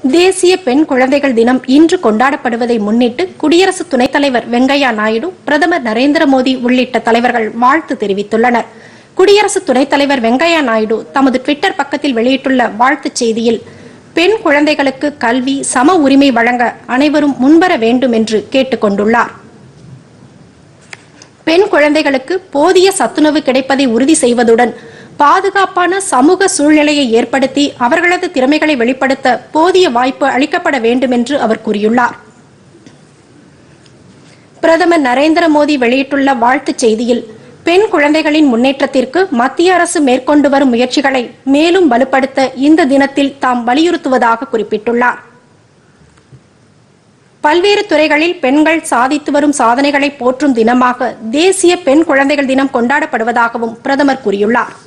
தேசிய பெண் குழந்தைகள் தினம் இன்று கொண்டாடப்படுவதை முன்னிட்டு குடியரசு துணைத் தலைவர் வெங்கையா நாயுடு பிரதமர் நரேந்திர மோடி உள்ளிட்ட தலைவர்கள் வாழ்த்து தெரிவித்துள்ளனர் குடியரசு துணைத் தலைவர் வெங்கையா நாயுடு தமது டுவிட்டர் பக்கத்தில் வெளியிட்டுள்ள வாழ்த்துச் செய்தியில் பெண் குழந்தைகளுக்கு கல்வி சம உரிமை வழங்க அனைவரும் முன்வர வேண்டும் என்று கேட்டுக் கொண்டுள்ளார் பெண் குழந்தைகளுக்கு போதிய சத்துணவு கிடைப்பதை உறுதி செய்வதுடன் பாதுகாப்பான சமூக சூழ்நிலையை ஏற்படுத்தி அவர்களது திறமைகளை வெளிப்படுத்த போதிய வாய்ப்பு அளிக்கப்பட வேண்டும் என்று அவர் கூறியுள்ளார் பிரதமர் நரேந்திர மோடி வெளியிட்டுள்ள வாழ்த்துச் செய்தியில் பெண் குழந்தைகளின் முன்னேற்றத்திற்கு மத்திய அரசு மேற்கொண்டு வரும் முயற்சிகளை மேலும் வலுப்படுத்த இந்த தினத்தில் தாம் வலியுறுத்துவதாக குறிப்பிட்டுள்ளார் பல்வேறு துறைகளில் பெண்கள் சாதித்து வரும் சாதனைகளை போற்றும் தினமாக தேசிய பெண் குழந்தைகள் தினம் கொண்டாடப்படுவதாகவும் பிரதமர் கூறியுள்ளார்